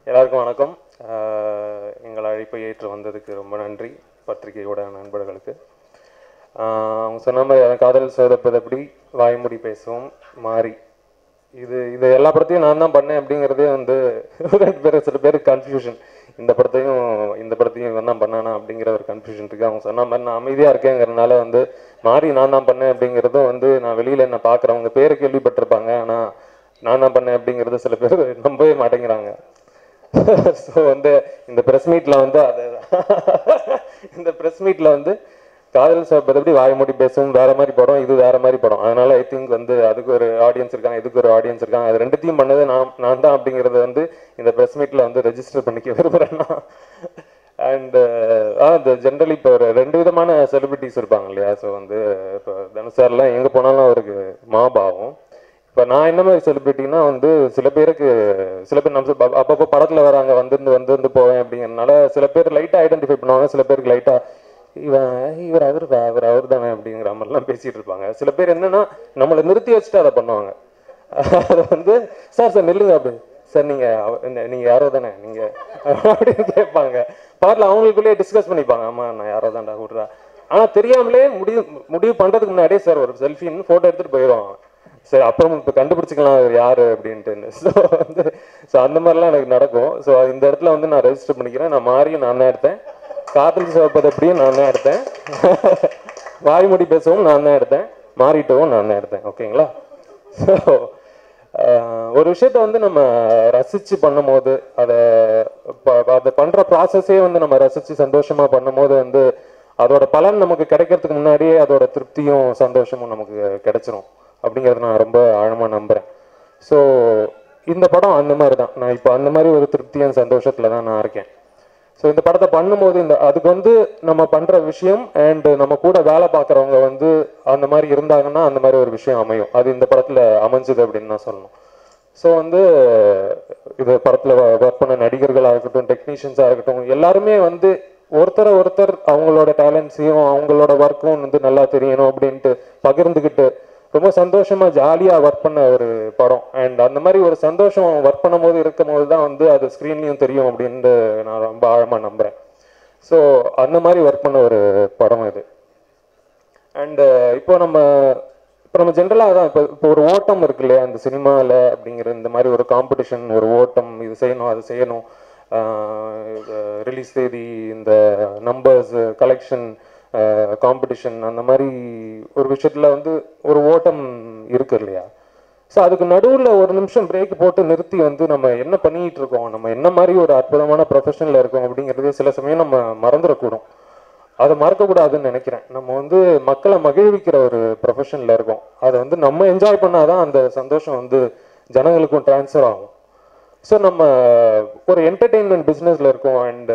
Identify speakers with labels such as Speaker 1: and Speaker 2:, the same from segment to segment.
Speaker 1: எல்லாருக்கும் வணக்கம் ஆஹ் எங்கள் அழைப்பை ஏற்று வந்ததுக்கு ரொம்ப நன்றி பத்திரிகையோட நண்பர்களுக்கு ஆஹ் அவங்க சொன்ன மாதிரி எனக்கு காதல் சோதப்பதப்படி வாய்மொழி பேசுவோம் மாறி இது இது எல்லா படத்தையும் நான் தான் பண்ணேன் அப்படிங்கிறதே வந்து ரெண்டு பேர் சில பேருக்கு கன்ஃபியூஷன் இந்த படத்தையும் இந்த படத்தையும் இவன் தான் பண்ணானா அப்படிங்கிற ஒரு கன்ஃபியூஷன் இருக்கு அவங்க சொன்ன மாதிரி நான் அமைதியாக இருக்கேங்கிறதுனால வந்து மாறி நான் தான் பண்ணேன் அப்படிங்கிறதும் வந்து நான் வெளியில் என்ன பார்க்குறவங்க பேரை கேள்விப்பட்டிருப்பாங்க ஆனால் நான் தான் பண்ணேன் அப்படிங்கிறது சில பேர் நம்பவே மாட்டேங்கிறாங்க ஸோ வந்து இந்த ப்ரெஸ் மீட்டில் வந்து அது இந்த ப்ரெஸ் மீட்டில் வந்து காதல் சாப்பிட்றபடி வாய மூடி பேசும் வேற மாதிரி படம் இது வேற மாதிரி படம் அதனால ஐ திங்க் வந்து அதுக்கு ஒரு ஆடியன்ஸ் இருக்காங்க இதுக்கு ஒரு ஆடியன்ஸ் இருக்காங்க அது ரெண்டுத்தையும் பண்ணது நான் நான் தான் அப்படிங்கிறத வந்து இந்த ப்ரெஸ் மீட்டில் வந்து ரெஜிஸ்டர் பண்ணிக்க விரும்புகிறேன்னா அண்ட் ஆ இந்த ஜென்ரலி இப்போ ஒரு ரெண்டு விதமான செலிபிரிட்டிஸ் இருப்பாங்க இல்லையா ஸோ வந்து இப்போ தனுஷ் சார்லாம் எங்கே போனாலும் அவருக்கு மாபாவும் இப்போ நான் என்ன மாதிரி செலிபிரிட்டினா வந்து சில பேருக்கு சில பேர் நம்ம அப்ப- அப்பப்போ படத்தில் வராங்க வந்துருந்து வந்துருந்து போவேன் அப்படிங்கிறதுனால சில பேர் லைட்டாக ஐடென்டிஃபை பண்ணுவாங்க சில பேருக்கு லைட்டாக இவன் இவர் அவர் அவர் அவர் தானே அப்படிங்கிற மாதிரிலாம் பேசிட்டு இருப்பாங்க சில பேர் என்னன்னா நம்மளை நிறுத்தி வச்சுட்டு அதை பண்ணுவாங்க அது வந்து சார் சார் நில்லுங்க அப்படி சார் நீங்க அவ- என்ன- நீங்க யாரோ தானே நீங்க அப்படின்னு கேட்பாங்க பாட்டில் அவங்களுக்குள்ளேயே டிஸ்கஸ் பண்ணிப்பாங்க ஆமா நான் யாரோ தான்டா விட்றா ஆனா தெரியாமலே முடிவு முடிவு பண்றதுக்கு முன்னாடியே சார் ஒரு செல்ஃபின்னு போட்டோ எடுத்துட்டு போயிடுவாங்க சரி அப்புறம் இப்போ கண்டுபிடிச்சிக்கலாம் இவர் யாரு அப்படின்ட்டு ஸோ வந்து ஸோ அந்த மாதிரிலாம் எனக்கு நடக்கும் ஸோ இந்த இடத்துல வந்து நான் ரெஜிஸ்டர் பண்ணிக்கிறேன் நான் மாறியும் நான் தான் எடுத்தேன் காதல் சிவப்பது அப்படியும் நான் தான் எடுத்தேன் வாய்மொழி பேசவும் நான் தான் எடுத்தேன் மாறிட்டவும் நான் தான் எடுத்தேன் ஓகேங்களா ஸோ ஒரு விஷயத்த வந்து நம்ம ரசிச்சு பண்ணும்போது அதை ப- அதை பண்ற ப்ராசஸே வந்து நம்ம ரசிச்சு சந்தோஷமா பண்ணும்போது வந்து அதோட பலன் நமக்கு கிடைக்கிறதுக்கு முன்னாடியே அதோட திருப்தியும் சந்தோஷமும் நமக்கு கிடைச்சிரும் அப்படிங்கறத நான் ரொம்ப ஆழமா நம்புறேன் ஸோ இந்த படம் அந்த மாதிரி தான் நான் இப்போ அந்த மாதிரி ஒரு திருப்தியும் சந்தோஷத்துல தான் நான் இருக்கேன் ஸோ இந்த படத்தை பண்ணும்போது இந்த அதுக்கு வந்து நம்ம பண்ற விஷயம் அண்ட் நம்ம கூட வேலை பார்க்குறவங்க வந்து அந்த மாதிரி இருந்தாங்கன்னா அந்த மாதிரி ஒரு விஷயம் அமையும் அது இந்த படத்துல அமைஞ்சது அப்படின்னு நான் சொல்லணும் ஸோ வந்து இது படத்துல ஒர்க் பண்ண நடிகர்களாக இருக்கட்டும் டெக்னீஷியன்ஸாக இருக்கட்டும் எல்லாருமே வந்து ஒருத்தரை ஒருத்தர் அவங்களோட டேலண்ட்ஸையும் அவங்களோட ஒர்க்கும் வந்து நல்லா தெரியணும் அப்படின்ட்டு பகிர்ந்துக்கிட்டு ரொம்ப சந்தோஷமா ஜாலியா ஒர்க் பண்ண ஒரு படம் அண்ட் அந்த மாதிரி ஒரு சந்தோஷம் ஒர்க் பண்ணும்போது இருக்கும் போது தான் வந்து அது ஸ்க்ரீன்லயும் தெரியும் அப்படின்னு நான் ரொம்ப ஆழமா நம்புறேன் ஸோ அந்த மாதிரி ஒர்க் பண்ண ஒரு படம் இது அண்ட் இப்போ நம்ம இப்போ நம்ம ஜென்ரலாக தான் இப்போ இப்போ ஒரு ஓட்டம் இருக்கு இல்லையா அந்த சினிமாவில் அப்படிங்கிற இந்த மாதிரி ஒரு காம்படிஷன் ஒரு ஓட்டம் இது செய்யணும் அது செய்யணும் ரிலீஸ் தேதி இந்த நம்பர்ஸ் கலெக்ஷன் காம்படிஷன் அந்த மாதிரி ஒரு விஷயத்தில் வந்து ஒரு ஓட்டம் இருக்கு இல்லையா ஸோ அதுக்கு நடுவில் ஒரு நிமிஷம் பிரேக் போட்டு நிறுத்தி வந்து நம்ம என்ன பண்ணிட்டு இருக்கோம் நம்ம என்ன மாதிரி ஒரு அற்புதமான ப்ரொஃபஷனில் இருக்கோம் அப்படிங்கிறது சில சமயம் நம்ம மறந்துடக்கூடும் அதை மறக்கக்கூடாதுன்னு நினைக்கிறேன் நம்ம வந்து மக்களை மகிழ்விக்கிற ஒரு ப்ரொஃபஷனில் இருக்கோம் அதை வந்து நம்ம என்ஜாய் பண்ணாதான் அந்த சந்தோஷம் வந்து ஜனங்களுக்கும் ட்ரான்ஸ்ஃபர் ஆகும் ஸோ நம்ம ஒரு என்டர்டெயின்மெண்ட் பிஸ்னஸில் இருக்கோம் அண்ட்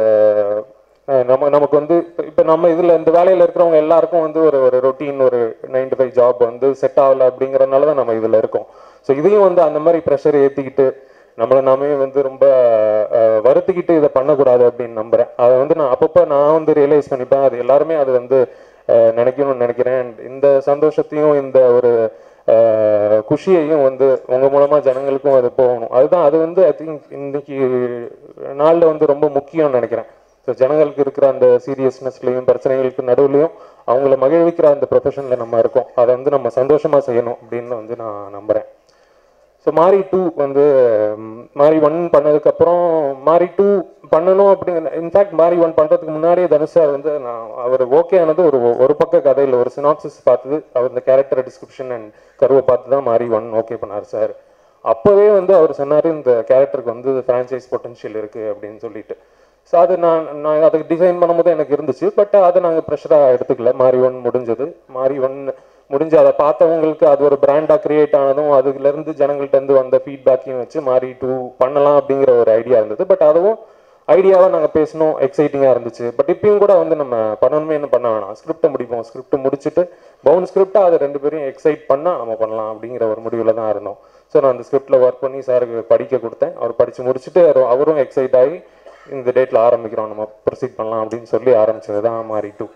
Speaker 1: நம்ம நமக்கு வந்து இப்போ நம்ம இதில் இந்த வேலையில் இருக்கிறவங்க எல்லாருக்கும் வந்து ஒரு ஒரு ரொட்டீன் ஒரு நைன் டு ஃபைவ் ஜாப் வந்து செட் ஆகல அப்படிங்கிறனால தான் நம்ம இதில் இருக்கோம் ஸோ இதையும் வந்து அந்த மாதிரி ப்ரெஷர் ஏற்றிக்கிட்டு நம்மளை நாமே வந்து ரொம்ப அஹ், வருத்திக்கிட்டு இதை பண்ணக்கூடாது அப்படின்னு நம்புறேன் அதை வந்து நான் அப்பப்போ நான் வந்து ரியலைஸ் பண்ணிப்பேன் அது எல்லாருமே அது வந்து அஹ், நினைக்கணும்னு நினைக்கிறேன் And இந்த சந்தோஷத்தையும் இந்த ஒரு அஹ், குஷியையும் வந்து உங்க மூலமா ஜனங்களுக்கும் அது போகணும் அதுதான் அது வந்து ஐ திங்க் இன்னைக்கு நாளில் வந்து ரொம்ப முக்கியம்னு நினைக்கிறேன் ஸோ ஜனங்களுக்கு இருக்கிற அந்த சீரியஸ்னஸ்லையும் பிரச்சனைகளுக்கு நடுவுலையும் அவங்கள மகிழ்விக்கிற அந்த ப்ரொஃபஷனில் நம்ம இருக்கோம் அதை வந்து நம்ம சந்தோஷமா செய்யணும் அப்படின்னு வந்து நான் நம்புறேன் ஸோ மாரி டூ வந்து ம், மாரி ஒன் பண்ணதுக்கப்புறம் மாரி டூ பண்ணணும் அப்படிங்கிற இன்ஃபேக்ட் மாரி ஒன் பண்ணுறதுக்கு முன்னாடியே தனுஷ் சார் வந்து நான் அவர் ஓகே ஆனது ஒரு ஒரு பக்க கதையில் ஒரு சினாப்சிஸ் பார்த்தது அவர் இந்த கேரக்டர் டிஸ்கிரிப்ஷன் அண்ட் கருவை பார்த்து தான் மாரி ஒன் ஓகே பண்ணார் சார் அப்போவே வந்து அவர் சொன்னார் இந்த கேரக்டருக்கு வந்து ஃப்ரான்ச்சைஸ் பொட்டன்ஷியல் இருக்குது அப்படின்னு சொல்லிட்டு ஸோ அது நான் நான் அதுக்கு டிசைன் பண்ணும்போது எனக்கு இருந்துச்சு பட் அதை நாங்கள் ப்ரெஷராக எடுத்துக்கல மாரி ஒன் முடிஞ்சது மாரி ஒன் முடிஞ்சு அதை பார்த்தவங்களுக்கு அது ஒரு பிராண்டாக கிரியேட் ஆனதும் அதுலேருந்து ஜனங்கள்ட்ட இருந்து வந்த ஃபீட்பேக்கையும் வச்சு மாரி டூ பண்ணலாம் அப்படிங்கிற ஒரு ஐடியா இருந்தது பட் அதுவும் ஐடியாவை நாங்கள் பேசணும் எக்ஸைட்டிங்காக இருந்துச்சு பட் இப்பயும் கூட வந்து நம்ம பண்ணணுமே என்ன பண்ண வேணாம் ஸ்கிரிப்டை முடிப்போம் ஸ்கிரிப்ட் முடிச்சுட்டு பவுன் ஸ்கிரிப்டாக அதை ரெண்டு பேரையும் எக்ஸைட் பண்ணால் நம்ம பண்ணலாம் அப்படிங்கிற ஒரு முடிவில் தான் இருந்தோம் ஸோ நான் அந்த ஸ்கிரிப்டில் ஒர்க் பண்ணி சாருக்கு படிக்க கொடுத்தேன் அவர் படித்து முடிச்சுட்டு அவரு- அவரும் எக்ஸைட் ஆகி இந்த டேட்டில் ஆரம்பிக்கிறோம் நம்ம ப்ரொசீட் பண்ணலாம் அப்படின்னு சொல்லி ஆரம்பிச்சது தான் மாறி டூ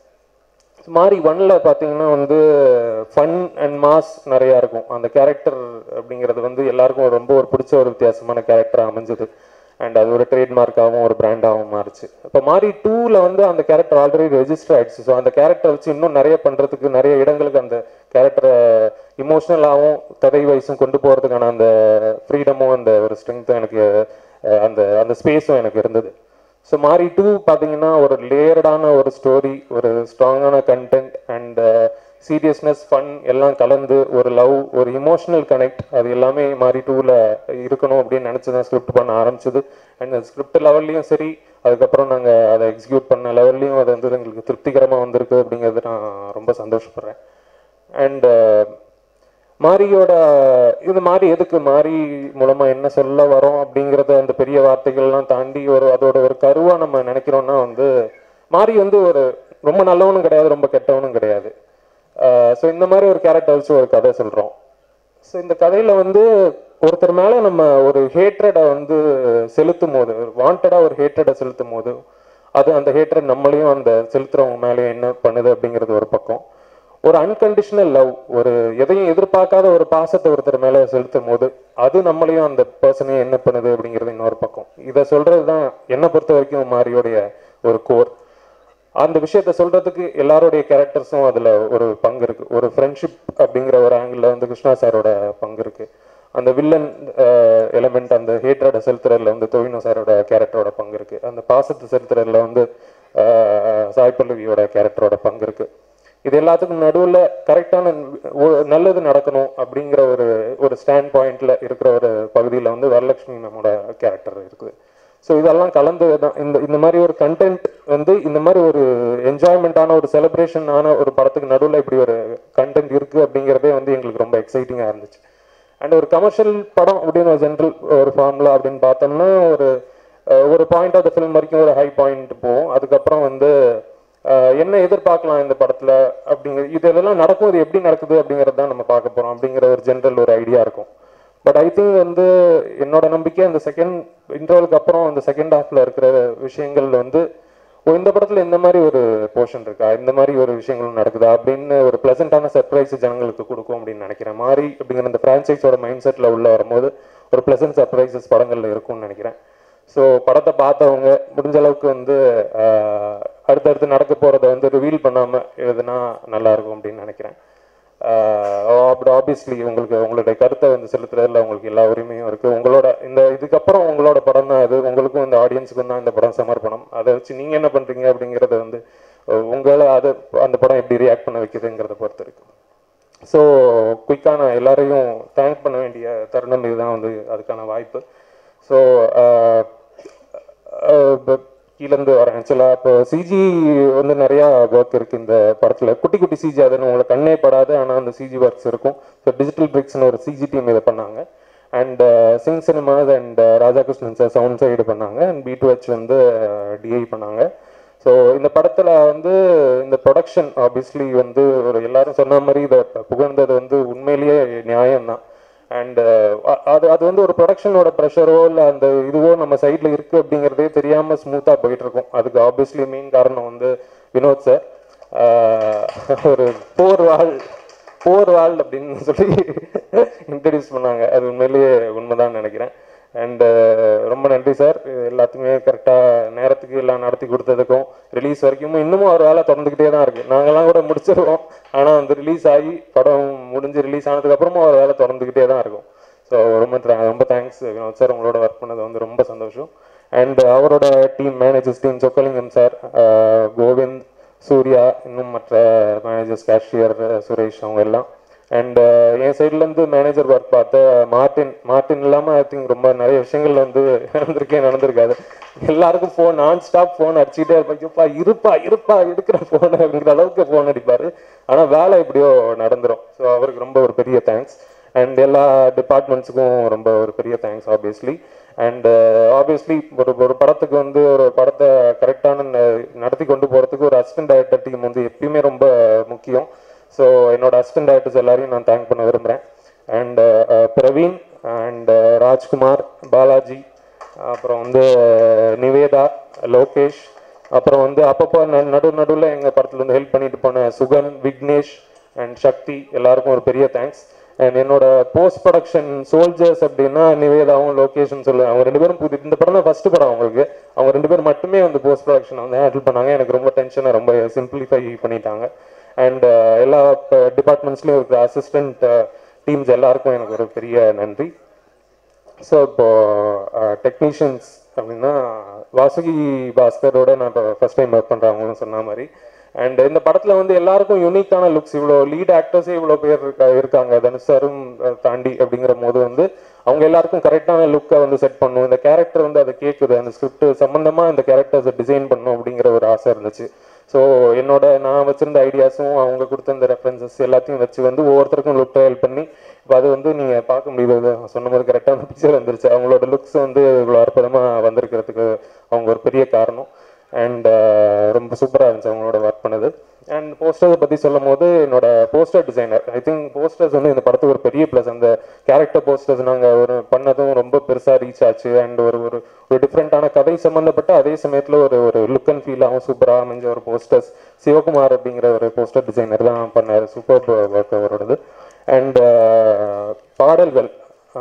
Speaker 1: மாறி ஒன்ல பார்த்தீங்கன்னா வந்து ஃபன் அண்ட் மாஸ் நிறையா இருக்கும் அந்த கேரக்டர் அப்படிங்கிறது வந்து எல்லாருக்கும் ரொம்ப ஒரு பிடிச்ச ஒரு வித்தியாசமான கேரக்டர் அமைஞ்சது அண்ட் அது ஒரு ட்ரேட்மார்க்காகவும் ஒரு பிராண்டாகவும் மாறுச்சு இப்போ மாறி டூவில் வந்து அந்த கேரக்டர் ஆல்ரெடி ரெஜிஸ்டர் ஆயிடுச்சு ஸோ அந்த கேரக்டர் வச்சு இன்னும் நிறைய பண்ணுறதுக்கு நிறைய இடங்களுக்கு அந்த கேரக்டரை இமோஷ்னலாகவும் கதை வைஸும் கொண்டு போகிறதுக்கான அந்த ஃப்ரீடமும் அந்த ஒரு ஸ்ட்ரென்த்தும் எனக்கு அஹ், அந்த அந்த ஸ்பேஸும் எனக்கு இருந்தது ஸோ மாறி டூ பார்த்தீங்கன்னா ஒரு லேயர்டான ஒரு ஸ்டோரி ஒரு ஸ்ட்ராங்கான கண்டென்ட் அண்ட் சீரியஸ்னஸ் ஃபன் எல்லாம் கலந்து ஒரு லவ் ஒரு இமோஷனல் கனெக்ட் அது எல்லாமே மாறி டூவில் இருக்கணும் அப்படின்னு நினச்சி தான் ஸ்கிரிப்ட் பண்ண ஆரம்பிச்சது அண்ட் ஸ்கிரிப்ட் லெவல்லையும் சரி அதுக்கப்புறம் நாங்கள் அதை எக்ஸிக்யூட் பண்ண லெவல்லையும் அது வந்து எங்களுக்கு திருப்திகரமாக வந்திருக்கு அப்படிங்கிறது நான் ரொம்ப சந்தோஷப்படுறேன் அண்ட் மாரியோட இது மாறி எதுக்கு மாறி மூலமா என்ன சொல்ல வரோம் அப்படிங்கறத அந்த பெரிய வார்த்தைகள்லாம் தாண்டி ஒரு அதோட ஒரு கருவா நம்ம நினைக்கிறோம்னா வந்து மாரி வந்து ஒரு ரொம்ப நல்லவனும் கிடையாது ரொம்ப கெட்டவனும் கிடையாது ஸோ இந்த மாதிரி ஒரு கேரக்டர் வச்சு ஒரு கதை சொல்றோம் ஸோ இந்த கதையில வந்து ஒருத்தர் மேல நம்ம ஒரு ஹேட்ரடை வந்து செலுத்தும் போது வாண்டடா ஒரு ஹேட்ரடை செலுத்தும் போது அது அந்த ஹேட்ரட் நம்மளையும் அந்த செலுத்துறவங்க மேலேயும் என்ன பண்ணுது அப்படிங்கிறது ஒரு பக்கம் ஒரு அன்கண்டிஷனல் லவ் ஒரு எதையும் எதிர்பார்க்காத ஒரு பாசத்தை ஒருத்தர் மேல செலுத்தும் போது அது நம்மளையும் அந்த பர்சனையும் என்ன பண்ணுது அப்படிங்கிறது இன்னொரு பக்கம் இதை சொல்றது தான் என்னை பொறுத்த வரைக்கும் மாரியோடைய ஒரு கோர் அந்த விஷயத்த சொல்றதுக்கு எல்லாருடைய கேரக்டர்ஸும் அதுல ஒரு பங்கு இருக்கு ஒரு ஃப்ரெண்ட்ஷிப் அப்படிங்கிற ஒரு ஆங்கிள் வந்து கிருஷ்ணா சாரோட பங்கு இருக்கு அந்த வில்லன் எலமெண்ட் அந்த ஹேட்ரட செலுத்துறதுல வந்து தொழினோ சாரோட கேரக்டரோட பங்கு இருக்கு அந்த பாசத்தை செலுத்துறதுல வந்து அஹ், சாய் பல்லவியோட கேரக்டரோட பங்கு இருக்கு இது எல்லாத்துக்கும் நடுவுல கரெக்டான நல்லது நடக்கணும் அப்படிங்கிற ஒரு ஒரு ஸ்டாண்ட் பாயிண்ட்ல இருக்கிற ஒரு பகுதியில வந்து வரலட்சுமி நம்மோட கேரக்டர் இருக்குது ஸோ இதெல்லாம் கலந்து தான் இந்த இந்த மாதிரி ஒரு கண்டென்ட் வந்து இந்த மாதிரி ஒரு என்ஜாய்மெண்ட்டான ஒரு செலிப்ரேஷனான ஒரு படத்துக்கு நடுவில் இப்படி ஒரு கண்டென்ட் இருக்கு அப்படிங்கிறதே வந்து எங்களுக்கு ரொம்ப எக்ஸைட்டிங்காக இருந்துச்சு அண்ட் ஒரு கமர்ஷியல் படம் அப்படின்னு ஒரு ஜென்ரல் ஒரு ஃபார்முலா அப்படின்னு பார்த்தோம்னா ஒரு அஹ், ஒரு பாயிண்ட் ஆஃப் த ஃபிலிம் வரைக்கும் ஒரு ஹை பாயிண்ட் போகும் அதுக்கப்புறம் வந்து அஹ், என்ன எதிர்பார்க்கலாம் இந்த படத்துல அப்படிங்கிற இது இதெல்லாம் நடக்கும் இது எப்படி நடக்குது அப்படிங்கிறது தான் நம்ம பார்க்க போறோம் அப்படிங்கிற ஒரு ஜென்ரல் ஒரு ஐடியா இருக்கும் பட் ஐ திங்க் வந்து என்னோட நம்பிக்கை அந்த செகண்ட் இன்டர்வலுக்கு அப்புறம் அந்த செகண்ட் ஹாஃப்ல இருக்கிற விஷயங்கள் வந்து ஓ இந்த படத்துல இந்த மாதிரி ஒரு போர்ஷன் இருக்கா இந்த மாதிரி ஒரு விஷயங்களும் நடக்குதா அப்படின்னு ஒரு பிளசண்டான சர்ப்ரைஸ் ஜனங்களுக்கு கொடுக்கும் அப்படின்னு நினைக்கிறேன் மாறி அப்படிங்கிற அந்த பிரான்ச்சைஸோட மைண்ட் செட்ல உள்ள வரும்போது ஒரு பிளசன்ட் சர்ப்ரைசஸ் படங்கள்ல இருக்கும்னு நினைக்கிறேன் ஸோ படத்தை பார்த்தவங்க முடிஞ்ச அளவுக்கு வந்து ஆஹ், அடுத்தடுத்து நடக்க போறத வந்து ரிவீல் பண்ணாம எழுதுனா நல்லா இருக்கும் அப்படின்னு நினைக்கிறேன் அப்படி ஆப்வியஸ்லி உங்களுக்கு உங்களுடைய கருத்தை வந்து செலுத்துறதுல உங்களுக்கு எல்லா உரிமையும் இருக்கு உங்களோட இந்த இதுக்கப்புறம் உங்களோட படம் தான் அது உங்களுக்கும் இந்த ஆடியன்ஸுக்கும் தான் இந்த படம் சமர்ப்பணம் அதை வச்சு நீங்க என்ன பண்றீங்க அப்படிங்கறத வந்து அஹ், உங்களை அது அந்த படம் எப்படி ரியாக்ட் பண்ண வைக்குதுங்கிறத பொறுத்து இருக்கு ஸோ குயிக்காக நான் எல்லாரையும் தேங்க் பண்ண வேண்டிய தருணம் இதுதான் வந்து அதுக்கான வாய்ப்பு ஸோ கீழேருந்து வரேன் ஆக்சுவலாக இப்போ சிஜி வந்து நிறையா ஒர்க் இருக்குது இந்த படத்தில் குட்டி குட்டி சிஜி அதுன்னு உங்களுக்கு கண்ணே படாது ஆனால் அந்த சிஜி ஒர்க்ஸ் இருக்கும் ஸோ டிஜிட்டல் பிரிக்ஸ்னு ஒரு சிஜி டீம் இதை பண்ணாங்க and sync cinemas and Radhakrishnan sir sound side பண்ணாங்க அண்ட் பி டு ஹெச் வந்து டிஐ பண்ணாங்க ஸோ இந்த படத்தில் வந்து இந்த ப்ரொடக்ஷன் ஆப்வியஸ்லி வந்து ஒரு எல்லாரும் சொன்ன மாதிரி இதை புகழ்ந்தது வந்து உண்மையிலேயே நியாயம்தான் அண்ட் அது அது வந்து ஒரு ப்ரொடக்ஷனோட ப்ரெஷரோ இல்லை அந்த இதுவோ நம்ம சைடில் இருக்கு அப்படிங்கிறதே தெரியாம ஸ்மூத்தாக போயிட்டு இருக்கும் அதுக்கு ஆப்வியஸ்லி மெயின் காரணம் வந்து வினோத் சார் ஒரு போர் வாழ் போர் வாழ் அப்படின்னு சொல்லி இன்ட்ரடியூஸ் பண்ணாங்க அது உண்மையிலேயே உண்மைதான் நினைக்கிறேன் அண்ட் ரொம்ப நன்றி சார் எல்லாத்துக்குமே கரெக்டாக நேரத்துக்கு எல்லாம் நடத்தி கொடுத்ததுக்கும் ரிலீஸ் வரைக்கும் இன்னமும் ஒரு வேலை தொடர்ந்துக்கிட்டே தான் இருக்கு நாங்கெல்லாம் கூட முடிச்சிருவோம் ஆனால் வந்து ரிலீஸ் ஆகி படம் முடிஞ்சு ரிலீஸ் ஆனதுக்கு அப்புறமா ஒரு வேலை தொடர்ந்துக்கிட்டே தான் இருக்கும் ஸோ ரொம்ப tha- ரொம்ப தேங்க்ஸ் வினோத் சார் உங்களோட ஒர்க் பண்ணது வந்து ரொம்ப சந்தோஷம் அண்ட் அவரோட team managers team Chokkalingam sir Govind Surya இன்னும் மற்ற மேனேஜர்ஸ் கேஷியர் சுரேஷ் அவங்க எல்லாம் அண்ட் என் சைட்லேருந்து மேனேஜர் ஒர்க் பார்த்த மார்டின் மார்டின் இல்லாமல் ஐ திங்க் ரொம்ப நிறைய விஷயங்கள் வந்து நடந்திருக்கே நடந்திருக்காது எல்லாருக்கும் ஃபோன் நான் ஸ்டாப் ஃபோன் அடிச்சுட்டே இருப்பா இருப்பா இருப்பா எடுக்கிற ஃபோன் அப்படிங்கிற அளவுக்கு ஃபோன் அடிப்பார் ஆனால் வேலை எப்படியோ நடந்துரும் ஸோ அவருக்கு ரொம்ப ஒரு பெரிய தேங்க்ஸ் அண்ட் எல்லா டிபார்ட்மெண்ட்ஸுக்கும் ரொம்ப ஒரு பெரிய தேங்க்ஸ் ஆப்வியஸ்லி அண்ட் ஆப்வியஸ்லி ஒரு ஒரு படத்துக்கு வந்து ஒரு படத்தை கரெக்டான நடத்தி கொண்டு போகிறதுக்கு ஒரு அசிஸ்டன்ட் டைரக்டர் டீம் வந்து எப்பயுமே ரொம்ப முக்கியம் ஸோ என்னோட அசிஸ்டன்ட் டைரக்டர்ஸ் எல்லாரையும் நான் தேங்க் பண்ண விரும்புகிறேன் அண்ட் பிரவீன் அண்ட் ராஜ்குமார் பாலாஜி அப்புறம் வந்து நிவேதா லோகேஷ் அப்புறம் வந்து அப்பப்போ ந- நடு நடுவில் எங்கள் படத்துல வந்து ஹெல்ப் பண்ணிட்டு போன சுகன் விக்னேஷ் அண்ட் சக்தி எல்லாருக்கும் ஒரு பெரிய தேங்க்ஸ் அண்ட் என்னோட போஸ்ட் ப்ரொடக்ஷன் சோல்ஜர்ஸ் அப்படின்னா நிவேதாவும் லொகேஷன் சொல்லு அவங்க ரெண்டு பேரும் புது இந்த படம் தான் ஃபர்ஸ்ட் படம் அவங்களுக்கு அவங்க ரெண்டு பேரும் மட்டுமே வந்து போஸ்ட் ப்ரொடக்ஷன் வந்து ஹேண்டில் பண்ணாங்க எனக்கு ரொம்ப டென்ஷனை ரொம்ப சிம்பிளிஃபை பண்ணிட்டாங்க அண்ட் எல்லா டிபார்ட்மெண்ட்ஸ்லையும் இருக்கிற அசிஸ்டன்ட் டீம்ஸ் எல்லாருக்கும் எனக்கு ஒரு பெரிய நன்றி ஸோ இப்போ டெக்னீஷியன்ஸ் அப்படின்னா வாசுகி பாஸ்கரோட நான் இப்போ ஃபர்ஸ்ட் டைம் ஒர்க் பண்ணுறாங்கன்னு சொன்ன மாதிரி அண்ட் இந்த படத்தில் வந்து எல்லாருக்கும் யூனிக்கான லுக்ஸ் இவ்வளோ லீட் ஆக்டர்ஸே இவ்வளோ பேர் இருக்கா இருக்காங்க தனுஷ் சாரும் அஹ், தாண்டி அப்படிங்கிற போது வந்து அவங்க எல்லாருக்கும் கரெக்டான லுக்கை வந்து செட் பண்ணும் இந்த கேரக்டர் வந்து அதை கேட்குது அந்த ஸ்கிரிப்ட் சம்மந்தமாக இந்த கேரக்டர்ஸை டிசைன் பண்ணணும் அப்படிங்கிற ஒரு ஆசை இருந்துச்சு ஸோ என்னோட நான் வச்சிருந்த ஐடியாஸும் அவங்க கொடுத்த இந்த ரெஃபரன்சஸ் எல்லாத்தையும் வச்சு வந்து ஒவ்வொருத்தருக்கும் லுக் ட்ரையல் பண்ணி இப்போ அது வந்து நீங்கள் பார்க்க முடியுது நான் சொன்ன மாதிரி கரெக்டான பிக்சர் வந்துருச்சு அவங்களோட லுக்ஸ் வந்து இவ்வளோ அற்புதமாக வந்திருக்கிறதுக்கு அவங்க ஒரு பெரிய காரணம் அண்ட் ரொம்ப சூப்பராக இருந்துச்சு அவங்களோட ஒர்க் பண்ணது அண்ட் போஸ்டரை பற்றி சொல்லும் போது என்னோட poster designer I think posters வந்து இந்த படத்துக்கு ஒரு பெரிய ப்ளஸ் அந்த கேரக்டர் போஸ்டர்ஸ் நாங்கள் ஒரு பண்ணதும் ரொம்ப பெருசாக ரீச் ஆச்சு அண்ட் ஒரு ஒரு ஒரு டிஃப்ரெண்ட்டான கதை சம்மந்தப்பட்ட அதே சமயத்தில் ஒரு ஒரு லுக் அண்ட் ஃபீலாகவும் சூப்பராக அமைஞ்ச ஒரு போஸ்டர்ஸ் சிவகுமார் அப்படிங்கிற ஒரு போஸ்டர் டிசைனர் தான் பண்ணார் சூப்பர் ஒர்க் அவரோடது அண்ட் பாடல்கள்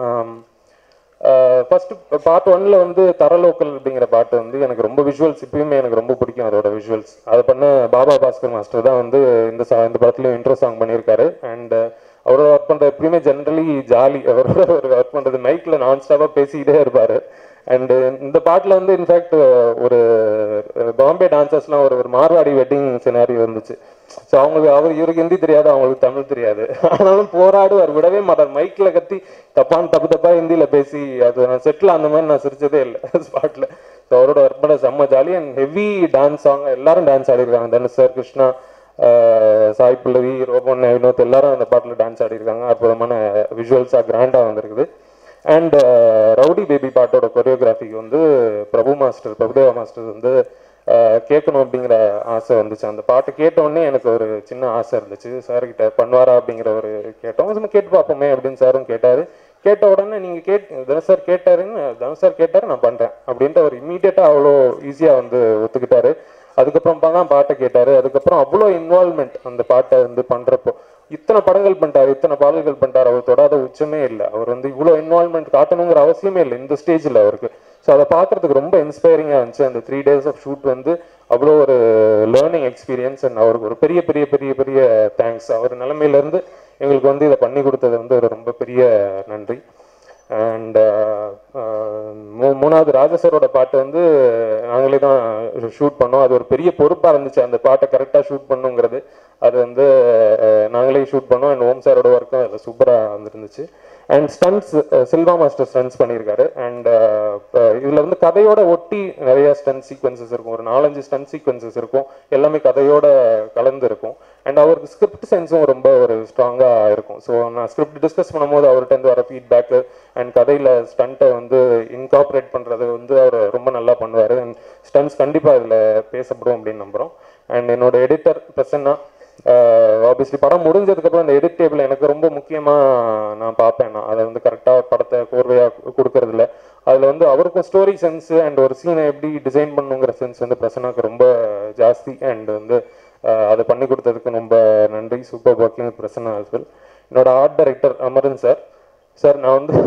Speaker 1: ஃபர்ஸ்ட் பார்ட் ஒன்ல வந்து தரலோக்கல் அப்படிங்கிற பாட்டு வந்து எனக்கு ரொம்ப விஷுவல்ஸ் இப்பயுமே எனக்கு ரொம்ப பிடிக்கும் அதோட விஷுவல்ஸ் அதை பண்ண பாபா பாஸ்கர் மாஸ்டர் தான் வந்து இந்த சா இந்த படத்துலயும் இன்ட்ரோ சாங் பண்ணியிருக்காரு அண்ட் அவரோட ஒர்க் பண்ற எப்பயுமே ஜென்ரலி ஜாலி அவரோட ஒரு ஒர்க் பண்றது மைக்ல நான் ஸ்டாப்பா பேசிக்கிட்டே இருப்பாரு அண்ட் இந்த பாட்டுல வந்து இன்ஃபேக்ட் ஒரு பாம்பே டான்சர்ஸ்லாம் ஒரு ஒரு மார்வாடி வெட்டிங் சினாரியோ இருந்துச்சு ஸோ அவங்களுக்கு அவர் இவருக்கு ஹிந்தி தெரியாது அவங்களுக்கு தமிழ் தெரியாது ஆனாலும் போராடுவார் விடவே மாட்டார் மைக்ல கத்தி தப்பான தப்பு தப்பா ஹிந்தியில பேசி அது நான் செட்டில் அந்த மாதிரி நான் சிரிச்சதே இல்லை ஸ்பாட்ல ஸோ அவரோட ஒர்க் பண்ண செம்ம jolly and heavy dance song எல்லாரும் டான்ஸ் ஆடிருக்காங்க தனுஷ் சார் கிருஷ்ணா ஆஹ் சாய் பல்லவி ரோபன் வினோத் எல்லாரும் அந்த பாட்டில் டான்ஸ் ஆடிருக்காங்க அற்புதமான விஷுவல்ஸாக கிராண்டாக வந்திருக்குது அண்ட் ரவுடி பேபி பாட்டோட கொரியோகிராஃபிக்கு வந்து பிரபு மாஸ்டர் பிரபுதேவா மாஸ்டர் வந்து ஆஹ் கேட்கணும் அப்படிங்கிற ஆசை வந்துச்சு அந்த பாட்டு கேட்ட உடனே எனக்கு ஒரு சின்ன ஆசை இருந்துச்சு சார் கிட்ட பண்ணுவாரா அப்படிங்கிற ஒரு கேட்டோம் சும்மா கேட்டு பார்ப்போமே அப்படின்னு சாரும் கேட்டாரு கேட்ட உடனே நீங்க கேட் தனுஷ் சார் கேட்டாருன்னு தனுஷ் சார் கேட்டாரு நான் பண்றேன் அப்படின்ட்டு அவர் இம்மீடியட்டா அவ்வளோ ஈஸியா வந்து ஒத்துக்கிட்டாரு அதுக்கப்புறம் தான் பாட்டை கேட்டாரு அதுக்கப்புறம் அவ்வளோ இன்வால்மெண்ட் அந்த பாட்டை வந்து பண்றப்போ இத்தனை படங்கள் பண்ணிட்டாரு இத்தனை பாடல்கள் பண்ணிட்டாரு அவர் தொடாத உச்சமே இல்லை அவர் வந்து இவ்வளோ இன்வால்மெண்ட் காட்டணுங்கிற அவசியமே இல்லை இந்த ஸ்டேஜில் அவருக்கு ஸோ அதை பார்க்கறதுக்கு ரொம்ப இன்ஸ்பைரிங்காக இருந்துச்சு அந்த த்ரீ டேஸ் ஆஃப் ஷூட் வந்து அவ்வளோ ஒரு லேர்னிங் எக்ஸ்பீரியன்ஸ் அண்ட் அவருக்கு ஒரு பெரிய பெரிய பெரிய பெரிய தேங்க்ஸ் அவர் நிலைமையிலேருந்து எங்களுக்கு வந்து இதை பண்ணி கொடுத்தது வந்து ஒரு ரொம்ப பெரிய நன்றி அண்ட் மூணாவது ராஜசரோட பாட்டு வந்து நாங்களே தான் ஷூட் பண்ணோம் அது ஒரு பெரிய பொறுப்பாக இருந்துச்சு அந்த பாட்டை கரெக்டாக ஷூட் பண்ணுங்கிறது அது வந்து அஹ், நாங்களே ஷூட் பண்ணோம் அண்ட் ஓம் சாரோட ஒர்க்கும் அதில் சூப்பராக வந்துருந்துச்சு and stunts Silva master stunts பண்ணியிருக்காரு அண்ட் இதில் வந்து கதையோட ஒட்டி நிறைய ஸ்டன் சீக்வன்சஸ் இருக்கும் ஒரு நாலஞ்சு ஸ்டன் சீக்வன்சஸ் இருக்கும் எல்லாமே கதையோட கலந்து இருக்கும் அண்ட் அவருக்கு ஸ்கிரிப்ட் சென்ஸும் ரொம்ப ஒரு ஸ்ட்ராங்காக இருக்கும் ஸோ நான் ஸ்கிரிப்ட் டிஸ்கஸ் பண்ணும்போது அவர்கிட்ட இருந்து வர ஃபீட்பேக்கு அண்ட் கதையில் ஸ்டண்ட்டை வந்து இன்கார்பரேட் பண்ணுறது வந்து அவர் ரொம்ப நல்லா பண்ணுவார் அண்ட் ஸ்டன்ஸ் கண்டிப்பாக இதில் பேசப்படும் அப்படின்னு நம்புகிறோம் அண்ட் என்னோட எடிட்டர் பிரசன்னா ஆப்வியஸ்லி படம் முடிஞ்சதுக்கப்புறம் இந்த எடிட் டேபிள் எனக்கு ரொம்ப முக்கியமாக நான் பார்ப்பேன் நான் அதை வந்து கரெக்டாக படத்தை கோர்வையாக கொடுக்கறதில்ல அதில் வந்து அவருக்கும் ஸ்டோரி சென்ஸ் அண்ட் ஒரு சீனை எப்படி டிசைன் பண்ணுங்கிற சென்ஸ் வந்து பிரசன்னாக்கு ரொம்ப ஜாஸ்தி அண்ட் வந்து அஹ், அதை பண்ணி கொடுத்ததுக்கு ரொம்ப நன்றி super working Prasanna as well என்னோட art director Amaran sir sir நான் வந்து